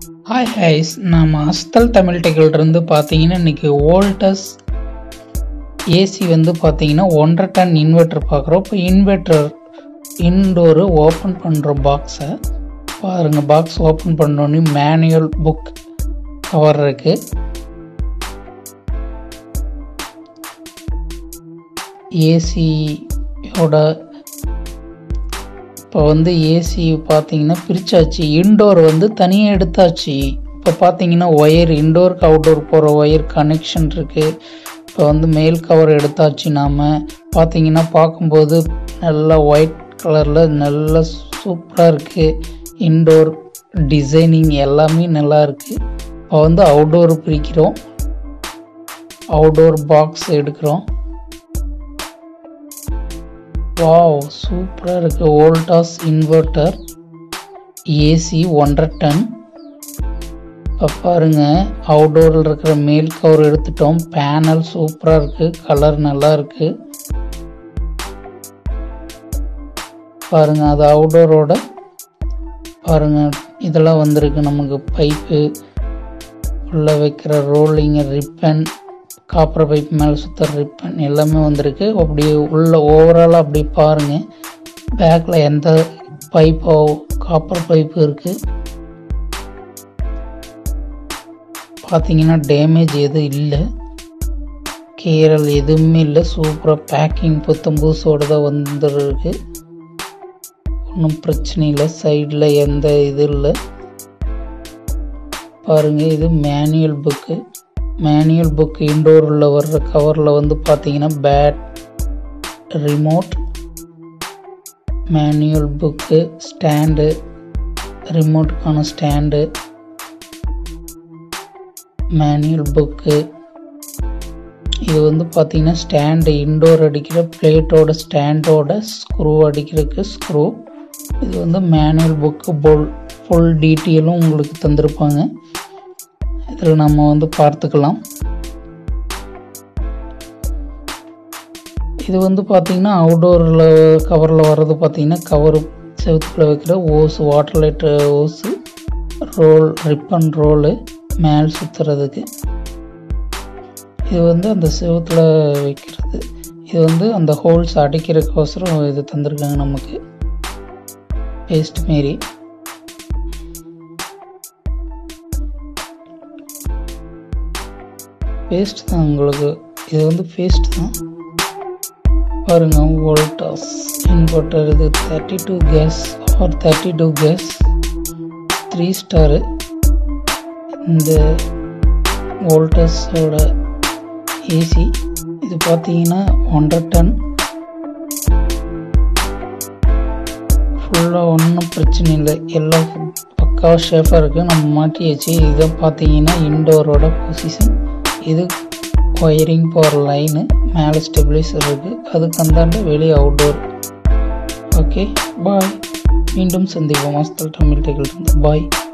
hi highs நம்ம அஸ்தல் தமிழ் டெக்கிலிருந்து பார்த்தீங்கன்னா இன்றைக்கி வோல்டஸ் ஏசி வந்து பார்த்தீங்கன்னா ஒன்றரை டன் இன்வெர்ட்டர் பார்க்குறோம் இப்போ இன்வெர்ட்டர் இன்டோரு ஓப்பன் பண்ணுற பாக்ஸை பாருங்கள் பாக்ஸ் ஓப்பன் பண்ணோன்னே மேனுவல் புக் கவர் இருக்குது ஏசியோட இப்போ வந்து ஏசி பார்த்தீங்கன்னா பிரிச்சாச்சு இன்டோர் வந்து தனியாக எடுத்தாச்சு இப்போ பார்த்தீங்கன்னா ஒயர் இன்டோருக்கு அவுட்டோர் போகிற ஒயர் கனெக்ஷன் இருக்குது இப்போ வந்து மேல் கவர் எடுத்தாச்சு நாம் பார்த்தீங்கன்னா பார்க்கும்போது நல்லா ஒயிட் கலரில் நல்லா சூப்பராக இருக்குது இன்டோர் டிசைனிங் எல்லாமே நல்லா இருக்குது இப்போ வந்து அவுட்டோர் பிரிக்கிறோம் அவுட்டோர் பாக்ஸ் எடுக்கிறோம் வாவ் சூப்பராக இருக்குது வோல்டாஸ் இன்வெர்ட்டர் ஏசி ஒன்றரை டன் இப்போ பாருங்கள் அவுடோரில் இருக்கிற மேல் கவர் எடுத்துட்டோம் பேனல் சூப்பராக இருக்குது கலர் நல்லா இருக்குது பாருங்கள் அது அவுடோரோட பாருங்கள் இதெல்லாம் வந்திருக்கு நமக்கு பைப்பு உள்ளே வைக்கிற ரோலிங் ரிப்பன் காப்பர் பைப் மேலே சுற்றுற ரிப்பன் எல்லாமே வந்திருக்கு அப்படியே உள்ள ஓவராலாக அப்படி பாருங்கள் பேக்கில் எந்த பைப்போ காப்பர் பைப்பு இருக்குது பார்த்தீங்கன்னா டேமேஜ் எதுவும் இல்லை கீரல் எதுவுமே இல்லை சூப்பராக பேக்கிங் புத்தம் பூசோடு தான் வந்துருக்கு ஒன்றும் பிரச்சனை இல்லை சைடில் எந்த இது இல்லை பாருங்கள் இது மேனுவல் புக்கு மேனுவல் புக் இன்டோரில் வர்ற கவரில் வந்து பார்த்தீங்கன்னா பேட் ரிமோட் மேனுவல் புக்கு ஸ்டாண்டு ரிமோட்டுக்கான ஸ்டாண்டு மேனுவல் புக்கு இது வந்து பார்த்தீங்கன்னா ஸ்டாண்டு இன்டோர் அடிக்கிற பிளேட்டோட ஸ்டாண்டோட ஸ்க்ரூ அடிக்கிறதுக்கு ஸ்க்ரூ இது வந்து மேனுவல் புக்கு போல் ஃபுல் டீட்டெயிலும் உங்களுக்கு தந்திருப்பாங்க இதில் நம்ம வந்து பார்த்துக்கலாம் இது வந்து பார்த்திங்கன்னா அவுடோரில் கவரில் வர்றது பார்த்திங்கன்னா கவர் செவத்தில் வைக்கிற ஓஸ் வாட்டர் லைட் ஓஸு ரோல் ரிப்பன் ரோலு மேல் சுற்றுறதுக்கு இது வந்து அந்த செவத்தில் வைக்கிறது இது வந்து அந்த ஹோல்ஸ் அடைக்கிறதுக்கோசரம் இது தந்திருக்காங்க நமக்கு பேஸ்ட் மாரி பேஸ்ட் தான் உங்களுக்கு இது வந்து பேஸ்ட் தான் பாருங்க வோல்டாஸ் இன்வெர்டர் இது thirty two gas R thirty two gas three star இந்த வோல்டஸோட ஏசி இது பார்த்தீங்கன்னா ஒன்றரை டன் ஃபுல்லாக ஒன்றும் பிரச்சனை இல்லை எல்லாம் பக்காவாக ஷேஃபாக இருக்குது நம்ம மாட்டியாச்சு இதை பார்த்தீங்கன்னா இன்டோரோட பொசிஷன் இது ஒயரிங் போகிற லைனு மேலே ஸ்டெபிளைசர் இருக்குது அதுக்கு அந்தாண்ட வெளியே அவுட்டோர் ஓகே பாய் மீண்டும் சந்திப்போம் மாஸ்தல் தமிழ் டெக்கில் இருந்து பாய்